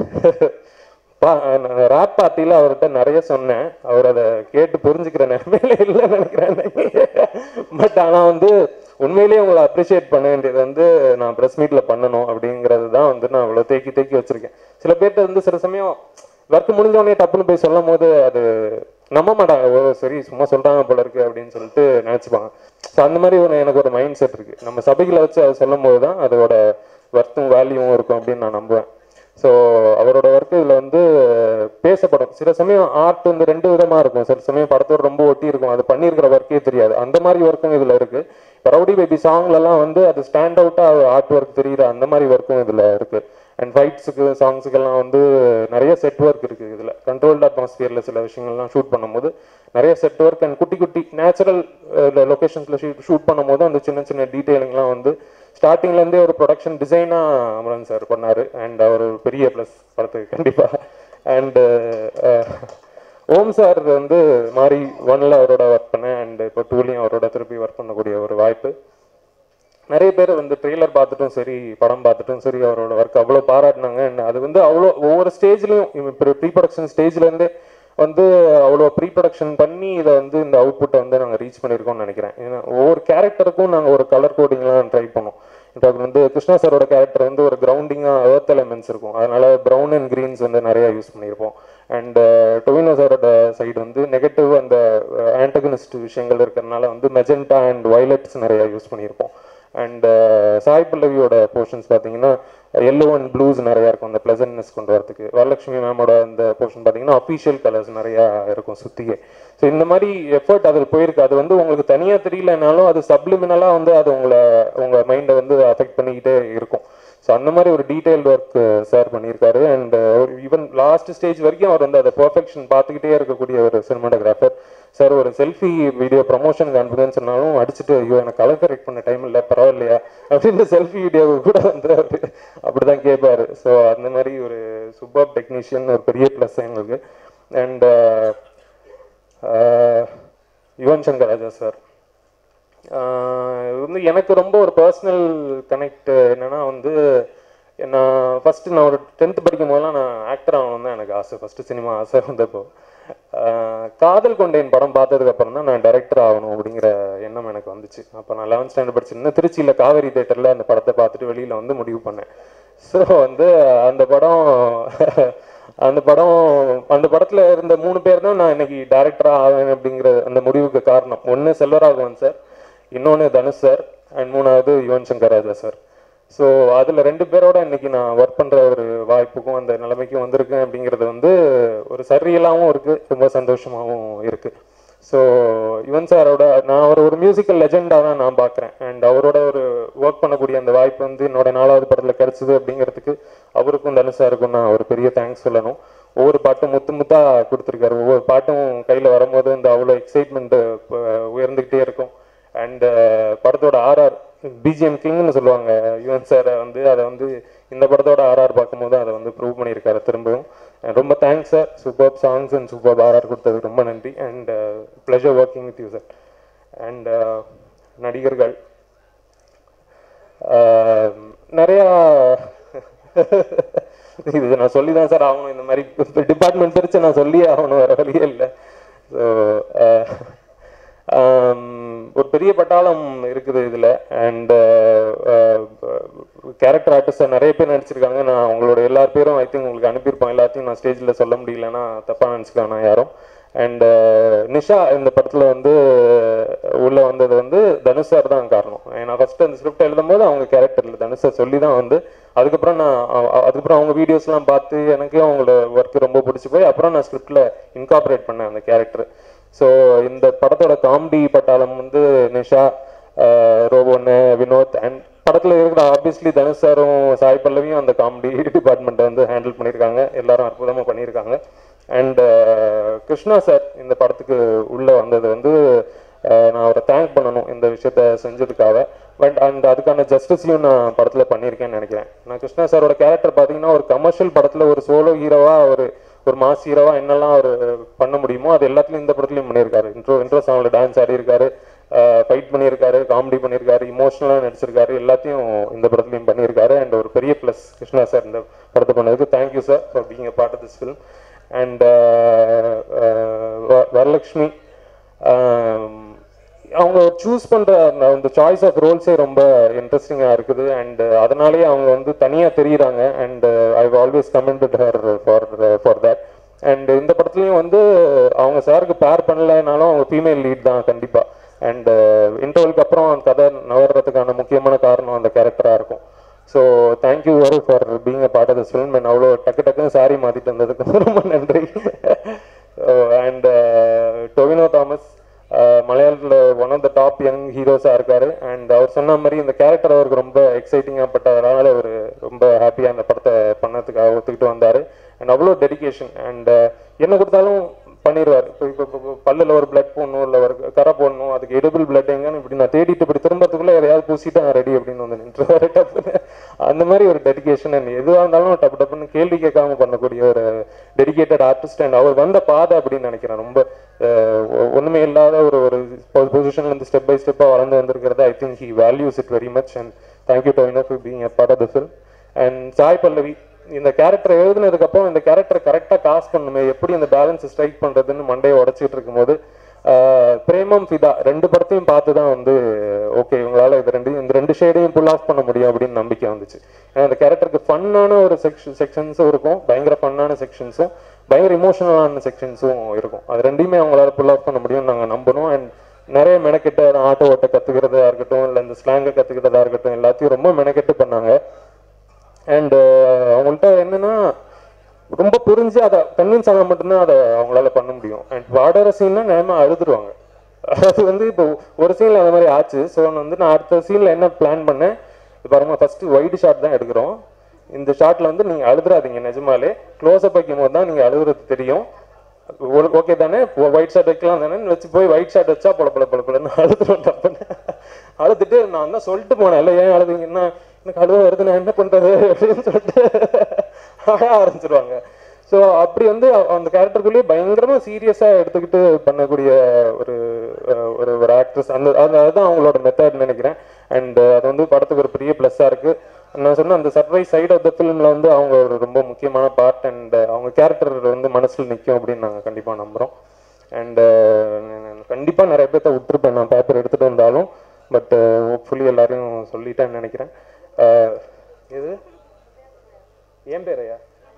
Speaker 1: ராப் பார்ட்டியில் அவர்கிட்ட நிறைய சொன்னேன் அவர் அதை கேட்டு புரிஞ்சுக்கிற நிலைமையில இல்லைன்னு நினைக்கிறேன் பட் ஆனால் வந்து உண்மையிலேயே உங்களை அப்ரிஷியேட் பண்ண வேண்டியது வந்து நான் ப்ரெஸ் மீட்டில் பண்ணணும் அப்படிங்கிறது தான் வந்து நான் அவ்வளோ தேக்கி தேக்கி வச்சிருக்கேன் சில பேர்ட்ட வந்து சில சமயம் ஒர்க் முடிஞ்சோடனே டப்புன்னு போய் சொல்லும் போது அது நம்ப மாட்டாங்க ஓ சரி சும்மா சொல்றாங்க போல இருக்கு அப்படின்னு சொல்லிட்டு நினைச்சுப்பாங்க ஸோ அந்த மாதிரி ஒரு எனக்கு ஒரு மைண்ட் செட் இருக்கு நம்ம சபைகளை வச்சு அதை சொல்லும் போது தான் அதோட ஒர்த்தும் வேல்யூவும் இருக்கும் அப்படின்னு நான் நம்புவேன் ஸோ அவரோட ஒர்க் இதில் வந்து பேசப்படும் சில சமயம் ஆர்ட் வந்து ரெண்டு விதமா இருக்கும் சில சமயம் படத்தோட ரொம்ப ஒட்டி இருக்கும் அது பண்ணியிருக்கிற ஒர்க்கே தெரியாது அந்த மாதிரி ஒர்க்கும் இதில் இருக்கு ரவுடி பேபி சாங்லலாம் வந்து அது ஸ்டாண்ட் அவுட்டாக ஆர்ட் ஒர்க் தெரியுற அந்த மாதிரி ஒர்க்கும் இதில் இருக்கு அண்ட் ஃபைட்ஸுக்கு சாங்ஸுக்கெல்லாம் வந்து நிறைய செட் ஒர்க் இருக்கு இதில் கண்ட்ரோல்டு அட்மாஸ்பியரில் சில விஷயங்கள்லாம் ஷூட் பண்ணும்போது நிறைய செட் ஒர்க் அண்ட் குட்டி குட்டி நேச்சுரல் லொக்கேஷன்ஸில் ஷூட் ஷூட் பண்ணும்போது அந்த சின்ன சின்ன டீட்டெயிலிங்லாம் வந்து ஸ்டார்டிங்லேருந்தே ஒரு ப்ரொடக்ஷன் டிசைனாக அமரன் சார் பண்ணார் அண்ட் அவர் ஒரு பெரிய ப்ளஸ் படத்துக்கு கண்டிப்பாக அண்டு ஓம் சார் வந்து மாதிரி ஒன்ல அவரோட ஒர்க் பண்ணேன் அண்ட் இப்போ டூலையும் அவரோட திருப்பி ஒர்க் பண்ணக்கூடிய ஒரு வாய்ப்பு நிறைய பேர் வந்து ட்ரெய்லர் பார்த்துட்டும் சரி படம் பார்த்துட்டும் சரி அவரோட ஒர்க் அவ்வளோ பாராட்டினாங்க And அது வந்து அவ்வளோ ஒவ்வொரு ஸ்டேஜ்லையும் ப்ரீ ப்ரொடக்ஷன் ஸ்டேஜ்லேருந்தே வந்து அவ்வளோ ப்ரீ ப்ரொடக்ஷன் பண்ணி இதை வந்து இந்த அவுட்புட்டை வந்து நாங்கள் ரீச் பண்ணியிருக்கோம்னு நினைக்கிறேன் ஏன்னா ஒவ்வொரு கேரக்டருக்கும் நாங்கள் ஒரு கலர் கோடிங்லாம் ட்ரை பண்ணோம் இப்போ வந்து கிருஷ்ணா சாரோட கேரக்டர் வந்து ஒரு கிரவுண்டிங்காக earth எலமெண்ட்ஸ் இருக்கும் அதனால ப்ரௌன் அண்ட் க்ரீன்ஸ் வந்து நிறைய யூஸ் பண்ணியிருப்போம் அண்ட் டொவினோ சாரோட சைடு வந்து நெகட்டிவ் அந்த ஆண்டகனிஸ்ட் விஷயங்கள் இருக்கிறதுனால வந்து மெஜெண்டா அண்ட் வயலட்ஸ் நிறைய யூஸ் பண்ணியிருப்போம் அண்ட் சாய் பல்லவியோட போர்ஷன்ஸ் பார்த்தீங்கன்னா எல்லோ அண்ட் ப்ளூஸ் நிறையா இருக்கும் அந்த ப்ளசன்ட்னஸ் கொண்டு வரதுக்கு வரலட்சுமி மேமோட அந்த போர்ஷன் பார்த்தீங்கன்னா அஃபீஷியல் கலர்ஸ் நிறையா இருக்கும் சுற்றியே ஸோ இந்த மாதிரி எஃபர்ட் அதில் போயிருக்கு அது வந்து உங்களுக்கு தனியாக தெரியலனாலும் அது சப்ளிமினலாக வந்து அது உங்களை உங்கள் மைண்டை வந்து அஃபெக்ட் பண்ணிக்கிட்டே இருக்கும் ஸோ அந்த மாதிரி ஒரு டீடைல்டு ஒர்க் சார் பண்ணியிருக்காரு அண்ட் ஈவன் லாஸ்ட் ஸ்டேஜ் வரைக்கும் அவர் வந்து அதை பர்ஃபெக்ஷன் பார்த்துக்கிட்டே இருக்கக்கூடிய ஒரு சினிமாட்டோகிராஃபர் சார் ஒரு செல்ஃபி வீடியோ ப்ரமோஷனுக்கு அனுப்புங்கன்னு சொன்னாலும் அடிச்சுட்டு ஐயோ எனக்கு கலர் கரெக்ட் பண்ண டைம் இல்லை பரவாயில்லையா அப்படின்னு செல்ஃபி வீடியோ கூட வந்து அவர் அப்படி தான் கேட்பாரு ஸோ அந்த மாதிரி ஒரு சூப்பர் டெக்னீஷியன் ஒரு பெரிய ப்ளஸ் எங்களுக்கு அண்ட் யுவன் சங்கர் ராஜா சார் இது வந்து எனக்கு ரொம்ப ஒரு பர்சனல் கனெக்ட் என்னன்னா வந்து நான் ஃபஸ்ட்டு நான் ஒரு டென்த் படிக்கும் போதெல்லாம் நான் ஆக்டர் ஆகணும் தான் எனக்கு ஆசை ஃபஸ்ட்டு சினிமா ஆசை வந்தப்போ ஆஹ் காதல் கொண்டேன் படம் பார்த்ததுக்கு அப்புறம் தான் நான் டைரக்டர் ஆகணும் அப்படிங்கிற எண்ணம் எனக்கு வந்துச்சு அப்போ நான் லெவன்த் ஸ்டாண்டர்ட் படிச்சிருந்தேன் திருச்சியில் காவேரி தேட்டரில் அந்த படத்தை பார்த்துட்டு வெளியில் வந்து முடிவு பண்ணேன் ஸோ வந்து அந்த படம் அந்த படம் அந்த படத்தில் இருந்த மூணு பேர் தான் நான் இன்னைக்கு டைரக்டராக ஆவேன் அப்படிங்கிற அந்த முடிவுக்கு காரணம் ஒன்று செல்வராகவன் சார் இன்னொன்று தனுஷ் சார் அண்ட் மூணாவது யுவன் சங்கர் ராஜா சார் ஸோ அதில் ரெண்டு பேரோட இன்னைக்கு நான் ஒர்க் பண்ணுற ஒரு வாய்ப்புக்கும் அந்த நிலைமைக்கும் வந்திருக்கேன் அப்படிங்கிறது வந்து ஒரு சரியலாகவும் இருக்குது ரொம்ப சந்தோஷமாகவும் இருக்குது ஸோ யுவன் சாரோட நான் அவர் ஒரு மியூசிக்கல் லெஜெண்டாக தான் நான் பார்க்குறேன் அண்ட் அவரோட ஒரு ஒர்க் பண்ணக்கூடிய அந்த வாய்ப்பு வந்து என்னோட நாலாவது படத்தில் கிடச்சிது அப்படிங்கிறதுக்கு அவருக்கும் தனுஷ் சாருக்கும் நான் ஒரு பெரிய தேங்க்ஸ் சொல்லணும் ஒவ்வொரு பாட்டும் முத்து முத்தா கொடுத்துருக்காரு ஒவ்வொரு பாட்டும் கையில் வரும்போது வந்து அவ்வளோ எக்ஸைட்மெண்ட் உயர்ந்துக்கிட்டே இருக்கும் அண்ட் படத்தோட ஆர்ஆர் பிஜிஎம் கிங்னு சொல்லுவாங்க யுவன் சார் வந்து அதை வந்து இந்த படத்தோட ஆர்ஆர் பார்க்கும்போது அதை வந்து ப்ரூவ் பண்ணியிருக்காரு திரும்பவும் And ரொம்ப thanks sir super songs and super RR கொடுத்ததுக்கு ரொம்ப நன்றி and pleasure working with you sir and நடிகர்கள் ஆஹ், நிறையா இது நான் சொல்லி தான் சார் ஆகணும் இந்த மாதிரி டிபார்ட்மெண்ட் பிரிச்சு நான் சொல்லியே ஆகணும் வேற வழியே இல்லை ஸோ ஒரு பெரிய பட்டாளம் இருக்குது இதில் அண்ட் கேரக்டர் ஆர்டிஸ்டாக நிறைய பேர் நடிச்சிருக்காங்க நான் அவங்களோட எல்லா பேரும் ஐ திங்க் உங்களுக்கு அனுப்பியிருப்பேன் எல்லாத்தையும் நான் ஸ்டேஜில் சொல்ல முடியலன்னா தப்பாக நினச்சிக்கலாம் நான் யாரும் அண்ட் நிஷா இந்த படத்தில் வந்து உள்ளே வந்தது வந்து தனுஷ் சார் தான் காரணம் நான் ஃபர்ஸ்ட் அந்த ஸ்கிரிப்ட் எழுதும் போது அவங்க கேரக்டரில் தனுஷ் சார் சொல்லி தான் வந்து அதுக்கப்புறம் நான் அ- அ- அதுக்கப்புறம் அவங்க வீடியோஸ்லாம் பார்த்து எனக்கு அவங்களோட ஒர்க் ரொம்ப பிடிச்சி போய் அப்புறம் நான் ஸ்கிரிப்டில் இன்கார்பரேட் பண்ணேன் அந்த கேரக்டர் ஸோ இந்த படத்தோட காமெடி பட்டாளம் வந்து நிஷா ஆஹ் ரோபோன்னு வினோத் அண்ட் படத்தில் இருக்கிற ஆப்வியஸ்லி தனுஷ் சாரும் சாய் பல்லவியும் அந்த காமெடி டிபார்ட்மெண்ட்டை வந்து ஹேண்டில் பண்ணியிருக்காங்க எல்லாரும் அற்புதமாக பண்ணியிருக்காங்க அண்ட் கிருஷ்ணா சார் இந்த படத்துக்கு உள்ளே வந்தது வந்து ஆஹ் நான் அவரை தேங்க் பண்ணணும் இந்த விஷயத்த செஞ்சதுக்காக பட் அண்ட் அதுக்கான ஜஸ்டிஸையும் நான் படத்தில் பண்ணியிருக்கேன்னு நினைக்கிறேன் நான் கிருஷ்ணா சாரோட கேரக்டர் பார்த்தீங்கன்னா ஒரு கமர்ஷியல் படத்தில் ஒரு சோலோ ஹீரோவாக ஒரு ஒரு மாஸ் ஹீரோவா என்னெல்லாம் அவர் பண்ண முடியுமோ அது எல்லாத்துலயும் இந்த படத்துலயும் பண்ணியிருக்காரு இன்ட்ரோ இன்ட்ரோ சாங்ல டான்ஸ் ஆடி இருக்காரு ஃபைட் பண்ணியிருக்காரு காமெடி பண்ணியிருக்காரு இமோஷனலாக நடிச்சிருக்காரு எல்லாத்தையும் இந்த படத்துலையும் பண்ணியிருக்காரு அண்ட் ஒரு பெரிய ப்ளஸ் கிருஷ்ணா சார் இந்த படத்தை பண்ணதுக்கு thank you sir for being a part of this film and Varalakshmi ஆம், அவங்க சூஸ் பண்ற அந்த- அந்த சாய்ஸ் ஆஃப் ரோல்ஸே ரொம்ப இன்ட்ரெஸ்டிங்கா இருக்குது அண்ட் அதனாலேயே அவங்க வந்து தனியா தெரியுறாங்க and I always commented her for for that and இந்த படத்துலயும் வந்து அவங்க சாருக்கு பேர் பண்ணலைனாலும் அவங்க ஃபீமேல் லீட் தான் கண்டிப்பா அண்ட் இன்டர்வலுக்கு அப்புறம் அந்த கதை நவர்றதுக்கான முக்கியமான காரணம் அந்த கேரக்டரா இருக்கும் so thank you Varu for being a part of this film and அவ்வளோ டக்கு டக்குன்னு சாரி மாற்றிட்டு வந்ததுக்கு ரொம்ப நன்றி அண்ட் டொவினோ தாமஸ் மலையாளத்தில் one of the top young ஹீரோஸாக இருக்காரு அண்ட் அவர் சொன்ன மாதிரி இந்த கேரக்டர் அவருக்கு ரொம்ப எக்ஸைட்டிங்காக பட்டதுனால அவர் ரொம்ப ஹாப்பியாக அந்த படத்தை பண்ணதுக்காக ஒத்துக்கிட்டு வந்தார் அண்ட் அவ்வளோ டெடிகேஷன் அண்ட் என்ன கொடுத்தாலும் பண்ணிடுவார் இப்போ இப்போ இப்போ பல்லில் ஒரு பிளட் போடணும் இல்லை ஒரு கரை போடணும் அதுக்கு எடுபிள் பிளட் எங்கன்னு இப்படி நான் தேடிட்டு இப்படி திரும்பறதுக்குள்ள எதையாவது பூசிட்டு ரெடி அப்படின்னு வந்து நின்றுவாரு டப்புன்னு அந்த மாதிரி ஒரு டெடிகேஷன் அண்ட் எதுவாக இருந்தாலும் டப்பு டப்புன்னு கேள்வி கேட்காம பண்ணக்கூடிய ஒரு டெடிகேட்டட் ஆர்டிஸ்ட் அண்ட் அவர் வந்த பாதை அப்படின்னு நினைக்கிறேன் ரொம்ப அஹ், ஒ- ஒண்ணுமே இல்லாத ஒரு ஒரு பொசிஷன்ல இருந்து ஸ்டெப் பை ஸ்டெப்பா வளர்ந்து வந்திருக்கிறது I think he values it very much and thank you Tovino for being a part of the film and Sai Pallavi இந்த கேரக்டர் எழுதுனதுக்கு அப்புறம் இந்த கேரக்டர் கரெக்டாக காஸ்ட் பண்ணுமே எப்படி இந்த பேலன்ஸ் ஸ்ட்ரைக் பண்றதுன்னு மண்டையை உடச்சிட்டு இருக்கும்போது ஆஹ், பிரேமம் ஃபிதா ரெண்டு படத்தையும் பார்த்து தான் வந்து ஓகே இவங்களால இது ரெண்டு இந்த ரெண்டு ஷேடையும் புல் ஆஃப் பண்ண முடியும் அப்படின்னு நம்பிக்கை வந்துச்சு ஏன்னா அந்த கேரக்டருக்கு ஃபன்னான ஒரு செக்ஷன் செக்ஷன்ஸும் இருக்கும் பயங்கர ஃபன்னான செக்ஷன்ஸும் பயங்கர இமோஷனலான செக்ஷன்ஸும் இருக்கும் அது ரெண்டையுமே அவங்களால புல் ஆஃப் பண்ண முடியும் நாங்கள் நம்பணும் அண்ட் நிறைய மெனக்கெட்ட ஆட்டோ ஓட்ட கத்துக்கிறதா இருக்கட்டும் இல்லை இந்த ஸ்லாங்கை கத்துக்கிறதா இருக்கட்டும் எல்லாத்தையும் ரொம்ப மெனக்கெட்டு பண்ணாங்க அண்ட் அவங்கள்ட்ட என்னன்னா ரொம்ப புரிஞ்சு அதை கன்வின்ஸ் ஆனால் மட்டும்தான் அதை அவங்களால பண்ண முடியும் அண்ட் வாடற சீன்னா நேரமா அழுதுருவாங்க அது வந்து இப்போ ஒரு சீன்ல அந்த மாதிரி ஆச்சு ஸோ வந்து நான் அடுத்த சீன்ல என்ன பிளான் பண்ணேன் இது பாருங்க ஃபர்ஸ்ட் வைடு ஷாட் தான் எடுக்கிறோம் இந்த ஷாட்ல வந்து நீங்க அழுதுறாதீங்க நிஜமாலே க்ளோஸ் அப் வைக்கும் போது தான் நீங்க அழுகுறது தெரியும் ஓகே தானே ஒயிட் ஷர்ட் வைக்கலாம் தானே வச்சு போய் ஒயிட் ஷர்ட் வச்சா பொல பொல பொல பொலன்னு அழுதுருவேன் டப்புன்னு அழுதுட்டு நான் தான் சொல்லிட்டு போனேன் இல்லை ஏன் அழுதுங்கன்னா எனக்கு அழுவ வருது நான் என்ன பண்றது அப்படின்னு சொல்லிட்டு அழ ஆரம்பிச்சிருவாங்க ஸோ அப்படி வந்து அ- அந்த கேரக்டருக்குள்ளேயே பயங்கரமா சீரியஸா எடுத்துக்கிட்டு பண்ணக்கூடிய ஒரு அஹ், ஒரு ஒரு ஆக்ட்ரஸ் அந்த அது அதுதான் அவங்களோட மெத்தட் நினைக்கிறேன் அண்ட் அது வந்து படத்துக்கு ஒரு பெரிய ப்ளஸ்ஸாக இருக்கு நான் சொன்ன அந்த சர்ப்ரைஸ் சைடு ஆஃப் த ஃபிலிம்ல வந்து அவங்க ஒரு ரொம்ப முக்கியமான பார்ட் அண்ட் அவங்க கேரக்டர் வந்து மனசுல நிற்கும் அப்படின்னு நாங்கள் கண்டிப்பா நம்புறோம் அண்ட் கண்டிப்பா நிறைய பேர்த்த விட்டுருப்பேன் நான் பேப்பர் எடுத்துட்டு வந்தாலும் பட் ஹோப்ஃபுல்லி எல்லாரையும் சொல்லிட்டேன்னு நினைக்கிறேன் அஹ், இது ஏன் பேரையா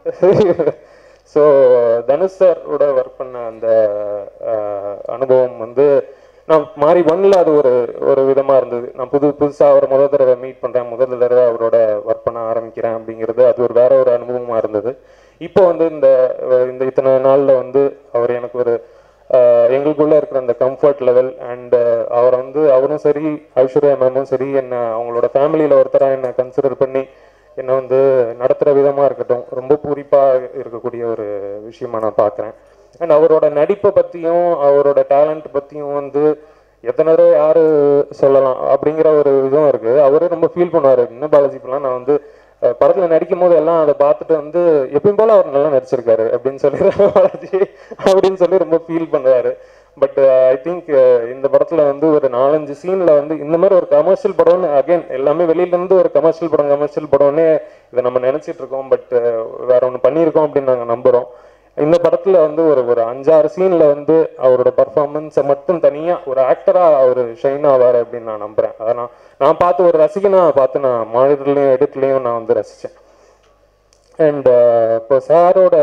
Speaker 1: ஸோ தனுஷ் சாரோட ஒர்க் பண்ண அந்த அஹ், அனுபவம் வந்து நான் மாறி ஒன்ல அது ஒரு ஒரு விதமா இருந்தது நான் புது புதுசா அவரை முதல் தடவை மீட் பண்றேன் முதல் தடவை அவரோட ஒர்க் பண்ண ஆரம்பிக்கிறேன் அப்படிங்கிறது அது ஒரு வேற ஒரு அனுபவமா இருந்தது இப்போ வந்து இந்த அஹ், இந்த இத்தனை நாள்ல வந்து அவர் எனக்கு ஒரு அஹ், எங்களுக்குள்ள இருக்கிற அந்த கம்ஃபர்ட் லெவல் அண்ட் அவரை வந்து அவரும் சரி ஐஸ்வர்யா மேமும் சரி என்ன அவங்களோட ஃபேமிலியில ஒருத்தரா என்ன கன்சிடர் பண்ணி என்னை வந்து நடத்துகிற விதமாக இருக்கட்டும் ரொம்ப பூரிப்பாக இருக்கக்கூடிய ஒரு விஷயமா நான் பார்க்குறேன் அண்ட் அவரோட நடிப்பை பற்றியும் அவரோட டேலண்ட் பற்றியும் வந்து எத்தனை தடவை யார் சொல்லலாம் அப்படிங்கிற ஒரு இதுவும் இருக்குது அவரே ரொம்ப ஃபீல் பண்ணுவார் என்ன பாலாஜி இப்பெல்லாம் நான் வந்து அஹ், படத்துல நடிக்கும் போது எல்லாம் அதை பார்த்துட்டு வந்து எப்பயும் போல அவர் நல்லா நடிச்சிருக்காரு அப்படின்னு சொல்லி பாலாஜி அப்படின்னு சொல்லி ரொம்ப ஃபீல் பண்ணுவாரு பட் ஐ திங்க் இந்த படத்துல வந்து ஒரு நாலஞ்சு சீன்ல வந்து இந்த மாதிரி ஒரு கமர்ஷியல் படம்னு அகைன் எல்லாமே வெளியில இருந்து ஒரு கமர்ஷியல் படம் கமர்ஷியல் படம்னே இதை நம்ம நினைச்சிட்டு இருக்கோம் பட் வேற ஒன்று பண்ணியிருக்கோம் அப்படின்னு நாங்க நம்புறோம் இந்த படத்துல வந்து ஒரு ஒரு அஞ்சாறு சீன்ல வந்து அவரோட பர்ஃபார்மன்ஸை மட்டும் தனியா ஒரு ஆக்டரா அவர் ஷைன் ஆவார் அப்படின்னு நான் நம்புறேன் அதை நான் நான் பார்த்து ஒரு ரசிகனா பார்த்து நான் மானிட்டர்லயும் எடிட்லயும் நான் வந்து ரசிச்சேன் அண்ட் இப்போ சாரோட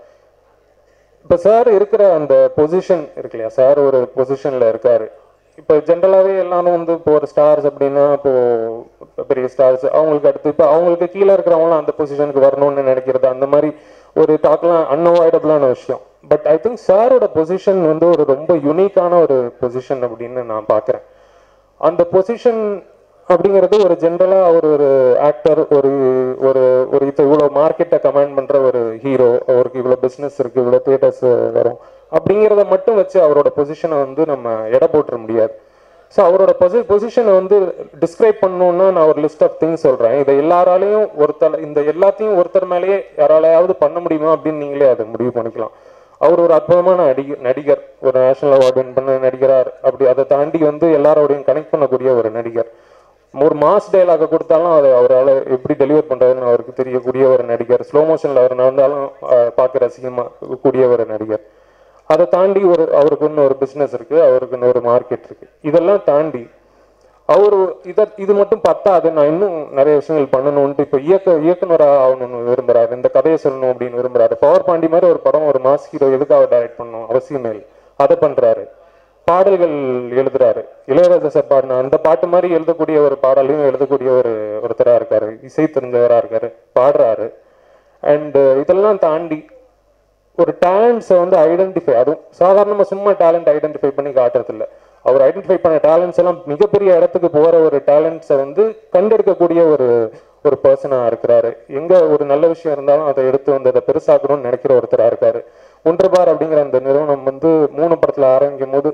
Speaker 1: இப்போ சார் இருக்கிற அந்த பொசிஷன் இருக்கு இல்லையா சார் ஒரு பொசிஷன்ல இருக்காரு இப்போ ஜென்ரலாகவே எல்லாரும் வந்து இப்போ ஒரு ஸ்டார்ஸ் அப்படின்னா இப்போ பெரிய ஸ்டார்ஸ் அவங்களுக்கு அடுத்து இப்போ அவங்களுக்கு கீழே இருக்கிறவங்களும் அந்த பொசிஷனுக்கு வரணும்னு நினைக்கிறது அந்த மாதிரி ஒரு தாக்கலாம் அன்அவாய்டபுளான விஷயம் பட் ஐ திங்க் சாரோட பொசிஷன் வந்து ஒரு ரொம்ப யூனிக்கான ஒரு பொசிஷன் அப்படின்னு நான் பார்க்குறேன் அந்த பொசிஷன் அப்படிங்கிறது ஒரு ஜென்ரலா அவர் ஒரு ஆக்டர் ஒரு ஒரு ஒரு இப்போ இவ்வளோ மார்க்கெட்டை கமாண்ட் பண்ற ஒரு ஹீரோ அவருக்கு இவ்வளோ பிஸ்னஸ் இருக்கு இவ்வளோ தியேட்டர்ஸ் வரும் அப்படிங்கிறத மட்டும் வச்சு அவரோட பொசிஷனை வந்து நம்ம எடை போட்டுற முடியாது ஸோ அவரோட பொசி பொசிஷனை வந்து டிஸ்கிரைப் பண்ணணும்னா நான் ஒரு லிஸ்ட் ஆஃப் திங்ஸ் சொல்றேன் இதை எல்லாராலையும் ஒருத்தர் இந்த எல்லாத்தையும் ஒருத்தர் மேலேயே யாராலையாவது பண்ண முடியுமா அப்படின்னு நீங்களே அதை முடிவு பண்ணிக்கலாம் அவர் ஒரு அற்புதமான நடிகர் நடிகர் ஒரு நேஷனல் அவார்டு வின் பண்ண நடிகரார் அப்படி அதை தாண்டி வந்து எல்லாரோடையும் கனெக்ட் பண்ணக்கூடிய ஒரு நடிகர் ஒரு மாஸ் டைலாக கொடுத்தாலும் அதை அவரால் எப்படி டெலிவர் பண்றதுன்னு அவருக்கு தெரியக்கூடிய ஒரு நடிகர் ஸ்லோ மோஷன்ல அவர் நடந்தாலும் அஹ், பார்க்க ரசிகமா கூடிய ஒரு நடிகர் அதை தாண்டி ஒரு அவருக்குன்னு ஒரு பிசினஸ் இருக்கு அவருக்குன்னு ஒரு மார்க்கெட் இருக்கு இதெல்லாம் தாண்டி அவர் இத இது மட்டும் பத்தாது நான் இன்னும் நிறைய விஷயங்கள் பண்ணணும்ட்டு இப்போ இயக்க இயக்குனராக ஆகணும்னு விரும்புறாரு இந்த கதையை சொல்லணும் அப்படின்னு விரும்புறாரு பவர் பாண்டி மாதிரி ஒரு படம் ஒரு மாஸ் ஹீரோ எதுக்காக டைரக்ட் பண்ணணும் அவசியமே இல்லை அதை பண்றாரு பாடல்கள் எழுதுறாரு இளையராஜா சார் பாடின அந்த பாட்டு மாதிரி எழுதக்கூடிய ஒரு பாடலையும் எழுதக்கூடிய ஒரு ஒருத்தரா இருக்காரு இசை தெரிஞ்சவரா இருக்காரு பாடுறாரு அண்ட் இதெல்லாம் தாண்டி ஒரு டேலண்ட்ஸை வந்து ஐடென்டிஃபை அதுவும் சாதாரணமாக சும்மா டேலண்ட் ஐடென்டிஃபை பண்ணி காட்டுறது இல்ல அவர் ஐடென்டிஃபை பண்ண டேலண்ட்ஸ் எல்லாம் மிகப்பெரிய இடத்துக்கு போற ஒரு டேலண்ட்ஸை வந்து கண்டெடுக்கக்கூடிய ஒரு ஒரு பர்சனா இருக்கிறாரு எங்க ஒரு நல்ல விஷயம் இருந்தாலும் அதை எடுத்து வந்து அதை பெருசாக்கணும்னு நினைக்கிற ஒருத்தரா இருக்காரு ஒன்று பார் அப்படிங்கிற அந்த நிறுவனம் வந்து மூணு படத்துல ஆரம்பிக்கும் போது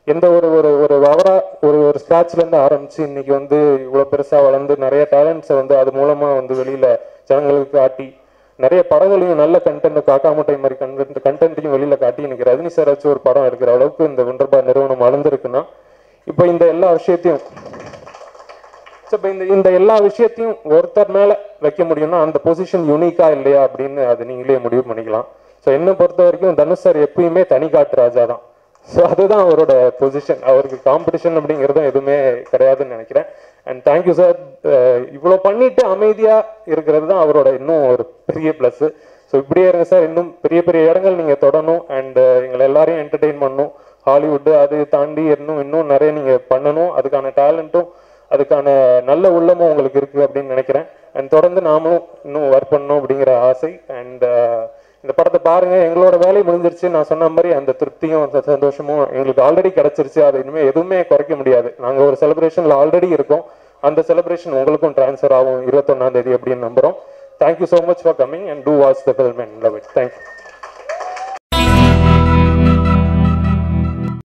Speaker 1: எந்த ஒரு ஒரு ஒரு அவரா ஒரு ஒரு ஸ்கிராச்ல இருந்து ஆரம்பிச்சு இன்னைக்கு வந்து இவ்வளவு பெருசா வளர்ந்து நிறைய டேலண்ட்ஸை வந்து அது மூலமா வந்து வெளியில ஜனங்களுக்கு காட்டி நிறைய படங்களையும் நல்ல கண்டென்ட் காக்கா முட்டை மாதிரி கண்டென்ட் கண்டென்ட்டையும் வெளியில காட்டி இன்னைக்கு ரஜினி சார் வச்சு ஒரு படம் எடுக்கிற அளவுக்கு இந்த ஒன்றரை நிறுவனம் வளர்ந்துருக்குன்னா இப்போ இந்த எல்லா விஷயத்தையும் ஸோ இப்போ இந்த இந்த எல்லா விஷயத்தையும் ஒருத்தர் மேல வைக்க முடியும்னா அந்த பொசிஷன் யூனிக்கா இல்லையா அப்படின்னு அது நீங்களே முடிவு பண்ணிக்கலாம் ஸோ என்னை பொறுத்த வரைக்கும் தனுஷ் சார் எப்பயுமே தனி காட்டு ராஜா தான் ஸோ அதுதான் அவரோட பொசிஷன் அவருக்கு காம்படிஷன் அப்படிங்கிறதும் எதுவுமே கிடையாதுன்னு நினைக்கிறேன் அண்ட் தேங்க்யூ சார் இவ்வளோ பண்ணிட்டு அமைதியா இருக்கிறது தான் அவரோட இன்னும் ஒரு பெரிய ப்ளஸ் ஸோ இப்படியே இருங்க சார் இன்னும் பெரிய பெரிய இடங்கள் நீங்க தொடணும் அண்ட் எங்களை எல்லாரையும் என்டர்டெயின் பண்ணணும் ஹாலிவுட் அது தாண்டி இன்னும் இன்னும் நிறைய நீங்க பண்ணணும் அதுக்கான டேலண்ட்டும் அதுக்கான நல்ல உள்ளமும் உங்களுக்கு இருக்கு அப்படின்னு நினைக்கிறேன் அண்ட் தொடர்ந்து நாமளும் இன்னும் ஒர்க் பண்ணணும் அப்படிங்கிற ஆசை அண்ட் இந்த படத்தை பாருங்க எங்களோட வேலை முடிஞ்சிருச்சு நான் சொன்ன மாதிரி அந்த திருப்தியும் அந்த சந்தோஷமும் எங்களுக்கு ஆல்ரெடி கிடைச்சிருச்சு அது இனிமேல் எதுவுமே குறைக்க முடியாது நாங்க ஒரு செலிப்ரேஷன்ல ஆல்ரெடி இருக்கோம் அந்த செலிப்ரேஷன் உங்களுக்கும் ட்ரான்ஸ்ஃபர் ஆகும் இருபத்தொன்னாம் தேதி அப்படின்னு நம்புறோம் thank you so much for coming and to watch the film and love it thank you